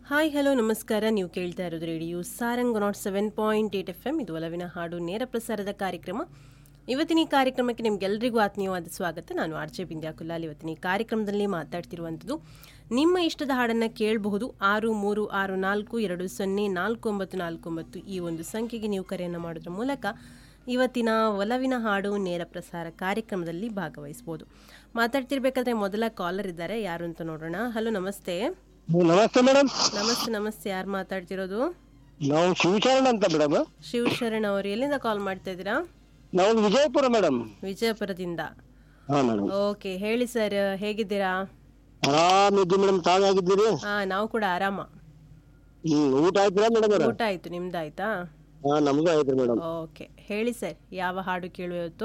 Hi hello ನಮಸ್ಕಾರ ನೀವು ಕೇಳ್ತಾ ಇರೋದು radio Sarang naught seven point eight F M ಇದು ಒಲವಿನ ಹಾಡು ನೇರ ಪ್ರಸಾರದ ಕಾರ್ಯಕ್ರಮ ಇವತ್ತಿನ ಈ ಕಾರ್ಯಕ್ರಮಕ್ಕೆ ನಿಮ್ಗೆಲ್ರಿಗೂ ಆತ್ಮೀಯವಾದ ಸ್ವಾಗತ ನಾನು ಆರ್ ಜೆ ಬಿಂದ್ಯಾ ಕುಲಾಲ್ ಇವತ್ತಿನ ಈ ಕಾರ್ಯಕ್ರಮದಲ್ಲಿ ಮಾತಾಡ್ತಿರುವಂಥದ್ದು ನಿಮ್ಮ ಇಷ್ಟದ ಹಾಡನ್ನು ಕೇಳಬಹುದು ಆರು ಮೂರು ಆರು ನಾಲ್ಕು ಎರಡು ಸೊನ್ನೆ ನಾಲ್ಕು ಒಂಬತ್ತು ನಾಲ್ಕು ಒಂಬತ್ತು ಈ ಒಂದು ಸಂಖ್ಯೆಗೆ ನೀವು ಕರೆಯನ್ನು ಮಾಡೋದ್ರ ಮೂಲಕ ಇವತ್ತಿನ ಒಲವಿನ ಹಾಡು ನೇರ ಪ್ರಸಾರ ಕಾರ್ಯಕ್ರಮದಲ್ಲಿ ಭಾಗವಹಿಸ್ಬೋದು ಮಾತಾಡ್ತಿರ್ಬೇಕಾದ್ರೆ ಮೊದಲ ಕಾಲರ್ ಇದ್ದಾರೆ ಯಾರು ಅಂತ ನೋಡೋಣ ಹಲೋ ನಮಸ್ತೆ ನಮಸ್ತೆ ಮೇಡಮ್ ನಮಸ್ತೆ ನಮಸ್ತೆ ಯಾರು ಮಾತಾಡ್ತಿರೋದು ನಾವು ಶಿವಚರಣ ಅಂತ ಮೇಡಮ್ ಶಿವಶರಣ್ ಅವರು ಎಲ್ಲಿಂದ ಕಾಲ್ ಮಾಡ್ತಾ ಇದ್ದೀರಾ ನಾವು ವಿಜಯಪುರ ಮೇಡಮ್ ವಿಜಯಪುರದಿಂದ ಹಾ ಮೇಡಮ್ ಓಕೆ ಹೇಳಿ ಸರ್ ಹೇಗಿದ್ದೀರಾ ಆರಾಮಿದ್ದಿ ಮೇಡಮ್ ತಾವಾಗಿದ್ದೀರಿ ಹಾ ನಾವು ಕೂಡ ಆರಾಮ ಹ್ಮ್ ಊಟ ಆಯ್ತಾ ಮೇಡಮ್ ಅವ್ರ ಊಟ ಆಯ್ತು ನಿಮ್ದಾಯ್ತಾ ಹಾ ನಮಗೂ ಆಯ್ತು ಮೇಡಮ್ ಓಕೆ ಹೇಳಿ ಸರ್ ಯಾವ ಹಾಡು ಕೇಳುವ ಇವತ್ತು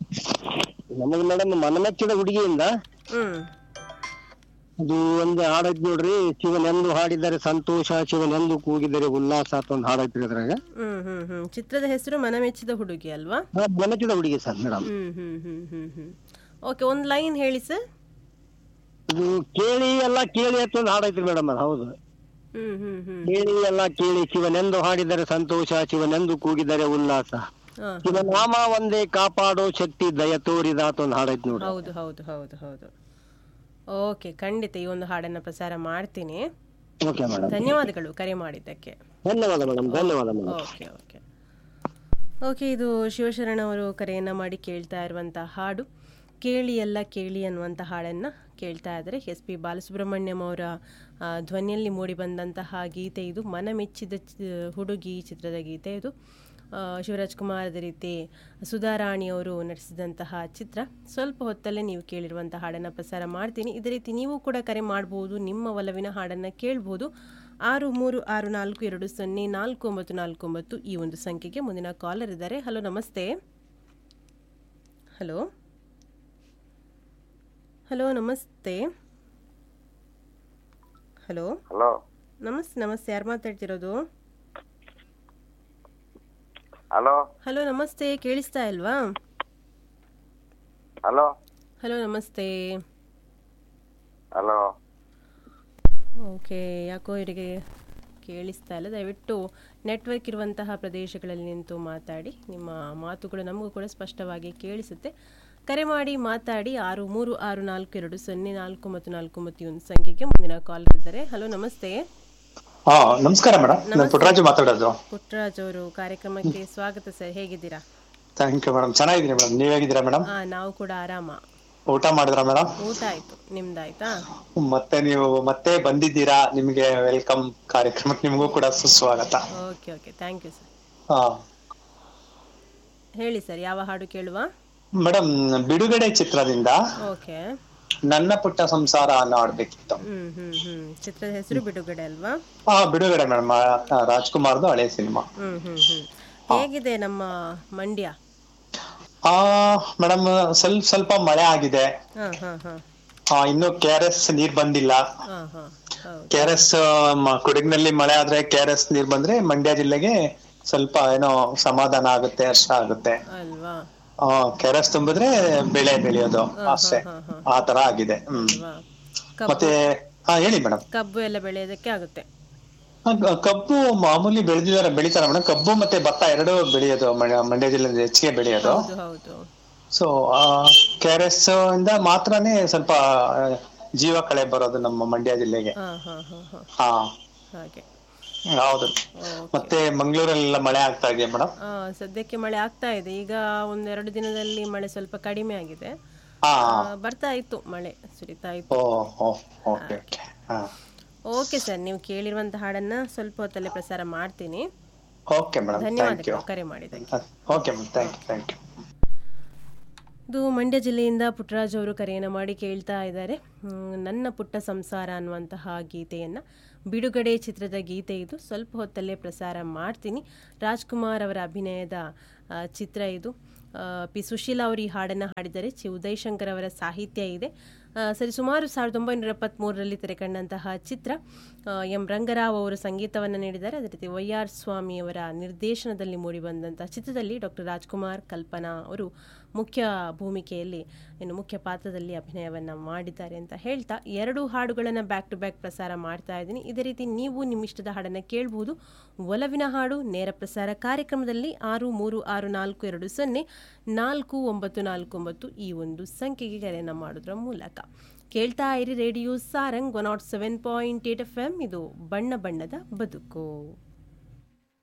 ನಮಗ್ ಮೇಡಮ್ ಮನಮೆಚ್ಚಿದ ಹುಡುಗಿಯಿಂದ ಹ್ಮ್ ಅದು ಒಂದು ಹಾಡೈತಿ ನೋಡ್ರಿ ಶಿವನೆಂದು ಹಾಡಿದರೆ ಸಂತೋಷ ಶಿವನೆಂದು ಕೂಗಿದರೆ ಉಲ್ಲಾಸ ಅಂತ ಒಂದು ಹಾಡೈತ್ರಿ ಅದ್ರಾಗ ಹ್ಮ್ ಹ್ಮ್ ಹ್ಮ್ ಚಿತ್ರದ ಹೆಸರು ಮನಮೆಚ್ಚಿದ ಹುಡುಗಿ ಅಲ್ವಾ ಹಾ, ಮನಮೆಚ್ಚಿದ ಹುಡುಗಿ sir madam hmm hmm hmm hmm hmm okay ಒಂದು ಲೈನ್ ಹೇಳಿ ಸರ್ ಅದು ಕೇಳಿ ಎಲ್ಲ ಕೇಳಿ ಅಂತ ಒಂದು ಹಾಡೈತ್ರಿ ಮೇಡಮ್ ಅದು ಹೌದು ಹ್ಮ್ ಹ್ಮ್ ಹ್ಮ್ ಕೇಳಿ ಎಲ್ಲ ಕೇಳಿ ಶಿವನೆಂದು ಹಾಡಿದರೆ ಸಂತೋಷ ಶಿವನೆಂದು ಕೂಗಿದರೆ ಉಲ್ಲಾಸ ಹಾ ಶಿವನಾಮ ಒಂದೇ ಕಾಪಾಡೋ ಶಕ್ತಿ ದಯ ತೋರಿದ ಅಂತ ಒಂದು ಹಾಡೈತಿ ನೋಡ್ರಿ ಹೌದು ಹೌದು ಹೌದು ಹೌದು ಓಕೆ ಖಂಡಿತ ಈ ಒಂದು ಹಾಡನ್ನು ಪ್ರಸಾರ ಮಾಡ್ತೀನಿ ಓಕೆ ಮೇಡಮ್ ಧನ್ಯವಾದಗಳು ಕರೆ ಮಾಡಿದ್ದಕ್ಕೆ ಧನ್ಯವಾದ ಮೇಡಮ್ ಧನ್ಯವಾದ ಮೇಡಮ್ ಓಕೆ ಓಕೆ ಓಕೆ ಇದು ಶಿವಶರಣ ಅವರು ಕರೆಯನ್ನು ಮಾಡಿ ಕೇಳ್ತಾ ಇರುವಂಥ ಹಾಡು ಕೇಳಿ ಎಲ್ಲ ಕೇಳಿ ಅನ್ನುವಂಥ ಹಾಡನ್ನು ಕೇಳ್ತಾ ಇದ್ದಾರೆ ಎಸ್ ಪಿ ಬಾಲಸುಬ್ರಹ್ಮಣ್ಯಂ ಅವರ ಆ, ಧ್ವನಿಯಲ್ಲಿ ಮೂಡಿಬಂದಂತಹ ಗೀತೆ ಇದು ಮನಮೆಚ್ಚಿದ ಚ- ಹುಡುಗಿ ಚಿತ್ರದ ಗೀತೆ ಇದು ಆ, ಶಿವರಾಜ್ ಕುಮಾರ್ ಅದೇ ರೀತಿ ಸುಧಾರಾಣಿ ಅವರು ನಡೆಸಿದಂತಹ ಚಿತ್ರ ಸ್ವಲ್ಪ ಹೊತ್ತಲ್ಲೇ ನೀವು ಕೇಳಿರುವಂಥ ಹಾಡನ್ನು ಪ್ರಸಾರ ಮಾಡ್ತೀನಿ ಇದೇ ರೀತಿ ನೀವು ಕೂಡ ಕರೆ ಮಾಡ್ಬೋದು ನಿಮ್ಮ ಒಲವಿನ ಹಾಡನ್ನು ಕೇಳ್ಬೋದು ಆರು ಮೂರು ಆರು ನಾಲ್ಕು ಎರಡು ಸೊನ್ನೆ ನಾಲ್ಕು ಒಂಬತ್ತು ನಾಲ್ಕು ಒಂಬತ್ತು ಈ ಒಂದು ಸಂಖ್ಯೆಗೆ ಮುಂದಿನ ಕಾಲರ್ ಇದ್ದಾರೆ ಹಲೋ ನಮಸ್ತೆ ಹಲೋ ಹಲೋ ನಮಸ್ತೆ ಹಲೋ ಹಲೋ ನಮಸ್ತೆ ನಮಸ್ತೆ ಯಾರು ಮಾತಾಡ್ತಿರೋದು ಹಲೋ ಹಲೋ ನಮಸ್ತೆ ಕೇಳಿಸ್ತಾ ಇಲ್ವಾ ಹಲೋ ಹಲೋ ನಮಸ್ತೆ ಹಲೋ ಓಕೆ ಯಾಕೋ ಇವರಿಗೆ ಕೇಳಿಸ್ತಾ ಇಲ್ಲ ದಯವಿಟ್ಟು ನೆಟ್ವರ್ಕ್ ಇರುವಂತಹ ಪ್ರದೇಶಗಳಲ್ಲಿ ನಿಂತು ಮಾತಾಡಿ ನಿಮ್ಮ ಮಾತುಗಳು ನಮಗೂ ಕೂಡ ಸ್ಪಷ್ಟವಾಗಿ ಕೇಳಿಸುತ್ತೆ ಕರೆ ಮಾಡಿ ಮಾತಾಡಿ ಆರು ಮೂರು ಆರು ನಾಲ್ಕು ಎರಡು ಸೊನ್ನೆ ನಾಲ್ಕು ಮತ್ತು ನಾಲ್ಕು ಮತ್ತು ಈ ಒಂದು ಸಂಖ್ಯೆಗೆ ಮುಂದಿನ ಕಾಲ್ ಇದ್ದಾರೆ ಹಲೋ ನಮಸ್ತೆ ಹಾ ನಮಸ್ಕಾರ ಮೇಡಮ್ ನಾನು ಪುಟ್ಟರಾಜು ಮಾತಾಡೋದು ಪುಟ್ಟರಾಜ್ ಅವರು ಕಾರ್ಯಕ್ರಮಕ್ಕೆ ಸ್ವಾಗತ ಸರ್ ಹೇಗಿದ್ದೀರಾ ಥ್ಯಾಂಕ್ ಯು ಮೇಡಮ್ ಚೆನ್ನಾಗಿದ್ದೀನಿ ಮೇಡಮ್ ನೀವ್ ಹೇಗಿದ್ದೀರಾ ಮೇಡಮ್ ಹಾ ನಾವು ಕೂಡ ಆರಾಮ ಊಟ ಮಾಡಿದ್ರಾ ಮೇಡಮ್ ಊಟ ಆಯ್ತು ನಿಮ್ದಾಯ್ತಾ ಮತ್ತೆ ನೀವು ಮತ್ತೆ ಬಂದಿದ್ದೀರಾ ನಿಮ್ಗೆ ವೆಲ್ಕಮ್ ಕಾರ್ಯಕ್ರಮಕ್ಕೆ ನಿಮಗೂ ಕೂಡ ಸುಸ್ವಾಗತ okay okay thank you sir ಹಾ ಹೇಳಿ ಸರ್ ಯಾವ ಹಾಡು ಕೇಳುವ ಮೇಡಮ್ ಬಿಡುಗಡೆ ಚಿತ್ರದಿಂದ ಓಕೆ ನನ್ನ ಪುಟ್ಟ ಸಂಸಾರ ಅನ್ನೋ ಆಡ್ಬೇಕಿತ್ತು ಹ್ಮ್ ಹ್ಮ್ ಹ್ಮ್ ಚಿತ್ರದ ಹೆಸರು ಬಿಡುಗಡೆ ಅಲ್ವಾ ಹಾ ಬಿಡುಗಡೆ ಮೇಡಮ್ ರಾಜ್ಕುಮಾರ್ದು ಹಳೆ ಸಿನಿಮಾ ಹ್ಮ್ ಹ್ಮ್ ಹ್ಮ್ ಹೇಗಿದೆ ನಮ್ಮ ಮಂಡ್ಯ ಆ ಮೇಡಮ್ ಸ್ವಲ್ಪ ಸ್ವಲ್ಪ ಮಳೆ ಆಗಿದೆ ಹಾ ಹಾ ಹಾ ಆ, ಇನ್ನು ಕೆ ಆರ್ ಎಸ್ ನೀರ್ ಬಂದಿಲ್ಲ ಹಾ ಹಾ ಹೌದು ಕೆ ಆರ್ ಎಸ್ ಕೊಡಗಿನಲ್ಲಿ ಮಳೆ ಆದ್ರೆ ಕೆ ಆರ್ ಎಸ್ ನೀರ್ ಬಂದ್ರೆ ಮಂಡ್ಯ ಜಿಲ್ಲೆಗೆ ಸ್ವಲ್ಪ ಏನೋ ಸಮಾಧಾನ ಆಗುತ್ತೆ ಹರ್ಷ ಆಗುತ್ತೆ ಅಲ್ವಾ ಕೆ ಆರ್ ಎಸ್ ತುಂಬಿದ್ರೆ ಬೆಳೆ ಬೆಳೆಯೋದು ಅಷ್ಟೇ ಹಾ, ಹಾ. ಆ ತರ ಆಗಿದೆ ಹ್ಮ್ ಅಲ್ವಾ ಕಬ್ಬು ಮತ್ತೆ ಹಾ ಹೇಳಿ ಮೇಡಮ್ ಕಬ್ಬು ಎಲ್ಲ ಬೆಳೆಯೋದಕ್ಕೆ ಆಗುತ್ತೆ ಕಬ್ಬು ಮಾಮೂಲಿ ಬೆಳೆದಿದ್ದಾರೆ ಬೆಳಿತಾರೆ ಮೇಡಮ್ ಕಬ್ಬು ಮತ್ತೆ ಭತ್ತ ಎರಡು ಬೆಳೆಯೋದು ಮ- ಮಂಡ್ಯ ಜಿಲ್ಲೆ ಹೆಚ್ಚಿಗೆ ಬೆಳೆಯೋದು ಹೌದು ಹೌದು ಸೊ ಕೆ ಆರ್ ಎಸ್ ಇಂದ ಮಾತ್ರನೇ ಸ್ವಲ್ಪ ಆ, ಜೀವ ಕಳೆ ಬರೋದು ನಮ್ಮ ಮಂಡ್ಯ ಜಿಲ್ಲೆಗೆ ಹಾ ಹಾ ಹಾ ಹಾ ಹಾ ಹಾಗೆ ಹೌದು ಓಕೆ ಮತ್ತೆ ಮಂಗಳೂರಲ್ಲೆಲ್ಲ ಮಳೆ ಆಗ್ತಾ ಇದೆಯಾ ಮೇಡಮ್ ಆ, ಸದ್ಯಕ್ಕೆ ಮಳೆ ಆಗ್ತಾ ಇದೆ ಈಗ ಒಂದೆರಡು ದಿನದಲ್ಲಿ ಮಳೆ ಸ್ವಲ್ಪ ಕಡಿಮೆ ಆಗಿದೆ ಹಾ ಆ, ಬರ್ತಾ ಇತ್ತು ಮಳೆ ಸುರಿತಾ ಇತ್ತು ಓ ಓಕೆ ಓಕೆ ಹಾ ಓಕೆ ಸರ್ ನೀವು ಕೇಳಿರುವಂತ ಹಾಡನ್ನ ಸ್ವಲ್ಪ ಹೊತ್ತಲ್ಲೇ ಪ್ರಸಾರ ಮಾಡ್ತೀನಿ ಓಕೆ ಮೇಡಮ್ ಥ್ಯಾಂಕ್ ಯು ಧನ್ಯವಾದಗಳು ಕರೆ ಮಾಡಿದ್ದಕ್ಕೆ okay madam thank you thank you ಇದು ಮಂಡ್ಯ ಜಿಲ್ಲೆಯಿಂದ ಪುಟ್ಟರಾಜ್ ಅವರು ಕರೆಯನ್ನು ಮಾಡಿ ಕೇಳ್ತಾ ಇದ್ದಾರೆ ಹ್ಮ್, ನನ್ನ ಪುಟ್ಟ ಸಂಸಾರ ಅನ್ನುವಂತಹ ಗೀತೆಯನ್ನು ಬಿಡುಗಡೆ ಚಿತ್ರದ ಗೀತೆ ಇದು ಸ್ವಲ್ಪ ಹೊತ್ತಲ್ಲೇ ಪ್ರಸಾರ ಮಾಡ್ತೀನಿ ರಾಜ್ಕುಮಾರ್ ಅವರ ಅಭಿನಯದ ಆ, ಚಿತ್ರ ಇದು ಆ, ಪಿ ಸುಶೀಲಾ ಅವರು ಈ ಹಾಡನ್ನು ಹಾಡಿದ್ದಾರೆ ಚಿ ಉದಯ್ ಶಂಕರ್ ಅವರ ಸಾಹಿತ್ಯ ಇದೆ ಆ, ಸರಿ ಸುಮಾರು ಸಾವಿರದ ಒಂಬೈನೂರ ಎಪ್ಪತ್ತ್ಮೂರರಲ್ಲಿ ತೆರೆಕಂಡಂತಹ ಚಿತ್ರ ಆ, ಎಂ ರಂಗರಾವ್ ಅವರು ಸಂಗೀತವನ್ನು ನೀಡಿದ್ದಾರೆ ಅದೇ ರೀತಿ ವೈ ಆರ್ ಸ್ವಾಮಿ ಅವರ ನಿರ್ದೇಶನದಲ್ಲಿ ಮೂಡಿಬಂದಂತಹ ಚಿತ್ರದಲ್ಲಿ ಡಾಕ್ಟರ್ ರಾಜ್ಕುಮಾರ್ ಕಲ್ಪನಾ ಅವರು ಮುಖ್ಯ ಭೂಮಿಕೆಯಲ್ಲಿ ಇನ್ನು ಮುಖ್ಯ ಪಾತ್ರದಲ್ಲಿ ಅಭಿನಯವನ್ನು ಮಾಡಿದ್ದಾರೆ ಅಂತ ಹೇಳ್ತಾ ಎರಡು ಹಾಡುಗಳನ್ನು ಬ್ಯಾಕ್ ಟು ಬ್ಯಾಕ್ ಪ್ರಸಾರ ಮಾಡ್ತಾ ಇದ್ದೀನಿ ಇದೇ ರೀತಿ ನೀವು ನಿಮ್ಮ ಇಷ್ಟದ ಹಾಡನ್ನು ಕೇಳಬಹುದು ಒಲವಿನ ಹಾಡು ನೇರ ಪ್ರಸಾರ ಕಾರ್ಯಕ್ರಮದಲ್ಲಿ ಆರು ಮೂರು ಆರು ನಾಲ್ಕು ಎರಡು ಸೊನ್ನೆ ನಾಲ್ಕು ಒಂಬತ್ತು ನಾಲ್ಕು ಒಂಬತ್ತು ಈ ಒಂದು ಸಂಖ್ಯೆಗೆ ಕರೆಯನ್ನು ಮಾಡೋದ್ರ ಮೂಲಕ ಕೇಳ್ತಾ ಇರಿ radio Sarang one naught seven point eight F M ಇದು ಬಣ್ಣ ಬಣ್ಣದ ಬದುಕು